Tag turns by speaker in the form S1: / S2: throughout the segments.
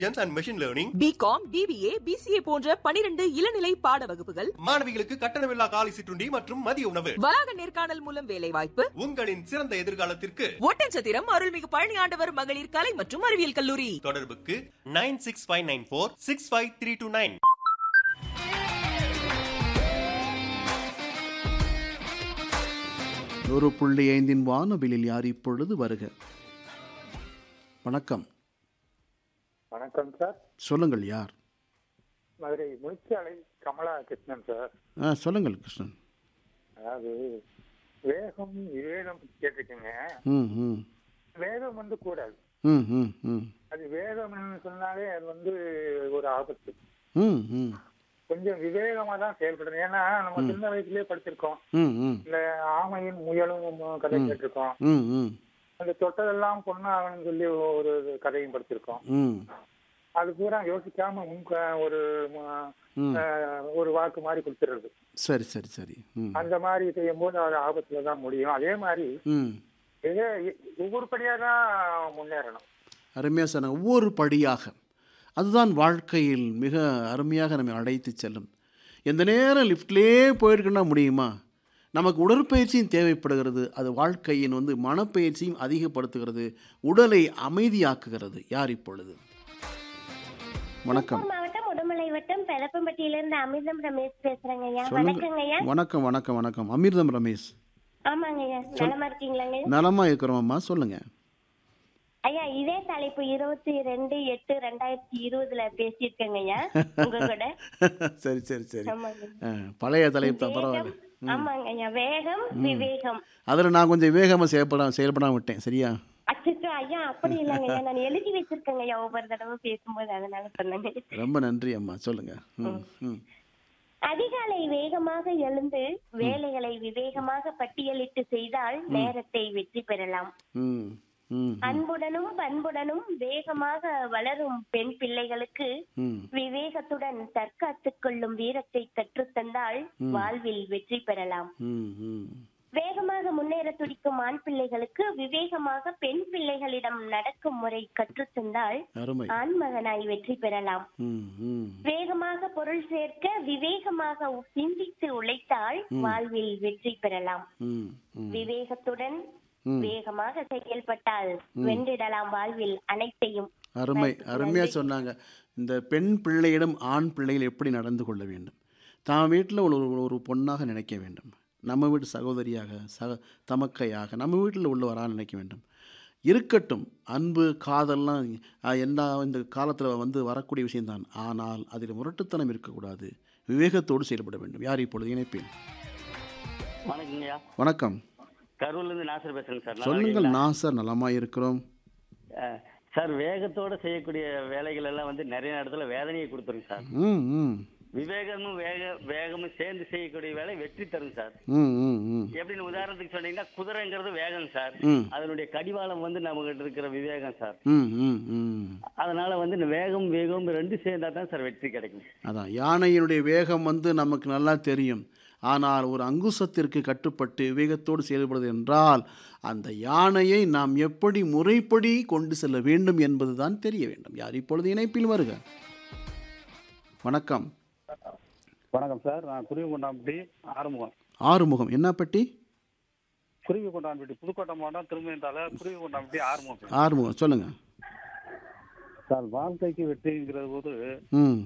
S1: And machine learning
S2: B Com BBA BCA போன்ற பனிரெண்டு இளநிலை பாட வகுப்புகள்
S1: மாணவிகளுக்கு கட்டணமில்லா காலை சிற்றுண்டி மற்றும் மதிய உணவு
S2: வளாக நேர்காணல் மூலம் வேலைவாய்ப்பு
S1: உங்களின் சிறந்த எதிர்காலத்திற்கு
S2: ஒட்டன்சத்திரம் அருள்மிகு பழனி ஆண்டவர் மகளிர் கலை மற்றும் அறிவியல் கல்லூரி
S1: தொடர்புக்கு nine six five nine four six five three two nine
S3: ஒரு புள்ளி ஐந்தின் வானவிலில் யார் இப்பொழுது வருக வணக்கம்
S4: வணக்கம் சார்
S3: சொல்லுங்கள் யார்
S4: மதுரை முனிச்சாலை கமலா கிருஷ்ணன் சார்
S3: ஆ சொல்லுங்கள் கிருஷ்ணன்
S4: அதாவது வேகம் விவேகம் கேட்டிருக்கீங்க
S3: ம் ம்
S4: வேகம் வந்து கூடாது
S3: ம் ம் ம்
S4: அது வேகம்னு சொன்னாலே அது வந்து ஒரு ஆபத்து
S3: ம் ம்
S4: கொஞ்சம் விவேகமா தான் செயல்படணும் ஏன்னா நம்ம சின்ன வயசுலயே படிச்சிருக்கோம்
S3: ம் ம்
S4: இந்த ஆமையின் முயலும் கதை கேட்டிருக்கோம்
S3: ம் ம்
S4: அந்த தொட்டதெல்லாம் பொண்ணாகணும்னு சொல்லி ஒரு கதையும் படிச்சிருக்கோம்
S3: ம்
S4: அது பூரா யோசிக்காம முன் ஒரு ம-
S3: ம்
S4: அஹ், ஒரு வாக்கு மாதிரி கொடுத்துருது
S3: சரி சரி சரி ம்
S4: அந்த மாதிரி செய்யும் போது அது ஆபத்துல தான் முடியும் அதே மாதிரி
S3: ம்
S4: இது ஒவ்வொரு படியா தான் முன்னேறணும்
S3: அருமையாக சொன்ன ஒவ்வொரு படியாக அதுதான் வாழ்க்கையில் மிக அருமையாக நம்மை அழைத்து செல்லும் எந்த நேரம் லிஃப்ட்லேயே போயிருக்குன்னா முடியுமா நமக்கு உடற்பயிற்சியும் தேவைப்படுகிறது அது வாழ்க்கையின் வந்து மனப்பயிற்சியும் அதிகப்படுத்துகிறது உடலை அமைதியாக்குகிறது யார் இப்பொழுது வணக்கம்
S5: திருப்பூர் மாவட்டம் உடுமலை வட்டம் பெலப்பம்பட்டியிலிருந்து அமிர்தம் ரமேஷ் பேசுறேங்க ஐயா
S3: சொல்லுங்க
S5: வணக்கங்க ஐயா
S3: வணக்கம் வணக்கம் வணக்கம் அமிர்தம் ரமேஷ்
S5: ஆமாங்க ஐயா நலமா இருக்கீங்களாங்க ஐயா?
S3: நலமா இருக்கிறோம்மா சொல்லுங்க
S5: ஐயா இதே தலைப்பு இருபத்தி ரெண்டு எட்டு ரெண்டாயிரத்தி இருபதுல பேசியிருக்கேங்க ஐயா உங்க கூட
S3: சரி சரி சரி
S5: ஆமாங்க
S3: ஆ, பழைய தலைப்பு தான் பரவாயில்ல
S5: வேகம் ஆமாங்க ஐயா வேகம் விவேகம்
S3: அதில் நான் கொஞ்சம் வேகமாக செயல்பட செயல்படாம விட்டேன் சரியா
S5: அச்சோ ஐயா அப்படி இல்லைங்க ஐயா நான் எழுதி வச்சிருக்கேங்க ஐயா ஒவ்வொரு தடவை பேசும்போது அதனால சொன்னேங்க
S3: ரொம்ப நன்றி அம்மா சொல்லுங்க ம் ம்
S5: அதிகாலை வேகமாக எழுந்து வேலைகளை விவேகமாக பட்டியலிட்டு செய்தால் நேரத்தை வெற்றி பெறலாம்
S3: ம் ம்
S5: அன்புடனும் பண்புடனும் வேகமாக வளரும் பெண் பிள்ளைகளுக்கு
S3: ம்
S5: விவேகத்துடன் தற்காத்துக் கொள்ளும் வீரத்தை கற்றுத்தந்தால் வாழ்வில் வெற்றி பெறலாம்
S3: ம் ம்
S5: வேகமாக முன்னேற துடிக்கும் ஆண் பிள்ளைகளுக்கு விவேகமாக பெண் பிள்ளைகளிடம் நடக்கும் முறை கற்றுத்தந்தால்
S3: அருமை
S5: ஆண் மகனாய் வெற்றி பெறலாம்
S3: ம் ம்
S5: வேகமாக பொருள் சேர்க்க விவேகமாக சிந்தித்து உழைத்தால் வாழ்வில் வெற்றி பெறலாம்
S3: ம் ம்
S5: விவேகத்துடன்
S3: ம்.
S5: வேகமாக செயல்பட்டால் வென்றிடலாம் வாழ்வில் அனைத்தையும்
S3: அருமை அருமையாக சொன்னாங்க இந்த பெண் பிள்ளையிடம் ஆண் பிள்ளைகள் எப்படி நடந்து கொள்ள வேண்டும் தான் வீட்டில் ஒரு ஒரு பொண்ணாக நினைக்க வேண்டும் நம்ம வீட்டு சகோதரியாக சக தமக்கையாக நம்ம வீட்டில் உள்ளவராக நினைக்க வேண்டும் இருக்கட்டும் அன்பு காதல்லாம் அஹ், என்ன இந்த காலத்தில் வந்து வரக்கூடிய விஷயம்தான் ஆனால் அதில் முரட்டுத்தனம் இருக்கக்கூடாது விவேகத்தோடு செயல்பட வேண்டும் யார் இப்பொழுது இணைப்பேன்
S6: வணக்கங்கய்யா
S3: வணக்கம்
S6: கரூர்ல இருந்து நாசர் பேசுறேங்க சார் நல்லா
S3: சொல்லுங்கள்
S6: இருக்கீங்களா?
S3: நாசர் நலமாக இருக்கிறோம்
S6: அஹ், சார் வேகத்தோட செய்யக்கூடிய வேலைகள் எல்லாம் வந்து நிறைய இடத்துல வேதனையை கொடுத்துருங்க சார்
S3: ம் ம்
S6: விவேகமும் வேக வேகமும் சேர்ந்து செய்யக்கூடிய வேலை வெற்றி தரும் சார்
S3: ம் ம் ம்
S6: எப்படின்னு உதாரணத்துக்கு சொன்னீங்கன்னா குதிரைங்கிறது வேகம் சார்
S3: ம்.
S6: அதனுடைய கடிவாளம் வந்து நம்ம கிட்ட இருக்கிற விவேகம் சார்
S3: ம் ம் ம்
S6: அதனால வந்து இந்த வேகம் வேகம் ரெண்டு சேர்ந்தா தான் சார் வெற்றி கிடைக்கும்
S3: அதான் யானையினுடைய வேகம் வந்து நமக்கு நல்லா தெரியும் ஆனால் ஒரு அங்குசத்திற்கு கட்டுப்பட்டு விவேகத்தோடு செயல்படுவது என்றால் அந்த யானையை நாம் எப்படி முறைப்படி கொண்டு செல்ல வேண்டும் என்பதுதான் தெரிய வேண்டும் யார் இப்பொழுது இணைப்பில் வருக வணக்கம்
S7: வணக்கம் சார் நான் குருவி கொண்டாம்பட்டி ஆறுமுகம்
S3: ஆறுமுகம் என்ன பட்டி
S7: குருவி கொண்டாம்பட்டி புதுக்கோட்டை மாவட்டம் திருமையந்தால குருவி கொண்டாம்பட்டி ஆறுமுகம்
S3: ஆறுமுகம் சொல்லுங்க
S7: சார் வாழ்க்கைக்கு வெற்றிங்கிறது போது
S3: ம்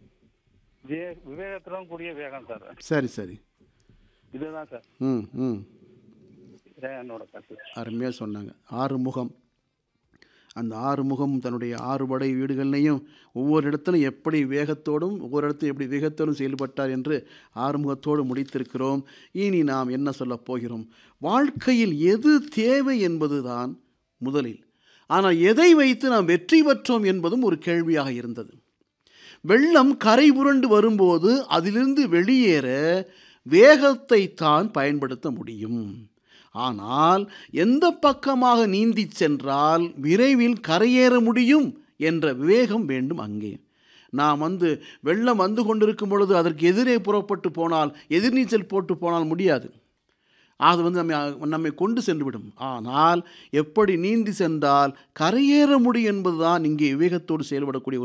S7: வே- விவேகத்துடன் கூடிய வேகம் சார்
S3: சரி சரி
S7: இதுதான் சார்
S3: ம் ம்
S7: இதான் என்னோட கருத்து
S3: அருமையாக சொன்னாங்க ஆறுமுகம் அந்த ஆறுமுகம் தன்னுடைய ஆறுபடை வீடுகள்லையும் ஒவ்வொரு இடத்திலும் எப்படி வேகத்தோடும் ஒவ்வொரு இடத்துல எப்படி வேகத்தோடும் செயல்பட்டார் என்று ஆறுமுகத்தோடு முடித்திருக்கிறோம் இனி நாம் என்ன சொல்லப் போகிறோம் வாழ்க்கையில் எது தேவை என்பதுதான் முதலில் ஆனால் எதை வைத்து நாம் வெற்றி பெற்றோம் என்பதும் ஒரு கேள்வியாக இருந்தது வெள்ளம் கரை புரண்டு வரும்போது அதிலிருந்து வெளியேற வேகத்தை தான் பயன்படுத்த முடியும் ஆனால் எந்த பக்கமாக நீந்தி சென்றால் விரைவில் கரையேற முடியும் என்ற விவேகம் வேண்டும் அங்கே நாம் வந்து வெள்ளம் வந்து கொண்டிருக்கும் பொழுது அதற்கு எதிரே புறப்பட்டு போனால் எதிர்நீச்சல் போட்டு போனால் முடியாது அது வந்து நம்மை நம்மை கொண்டு சென்றுவிடும் ஆனால் எப்படி நீந்தி சென்றால் கரையேற முடியும் என்பதுதான் இங்கே விவேகத்தோடு செயல்படக்கூடிய ஒரு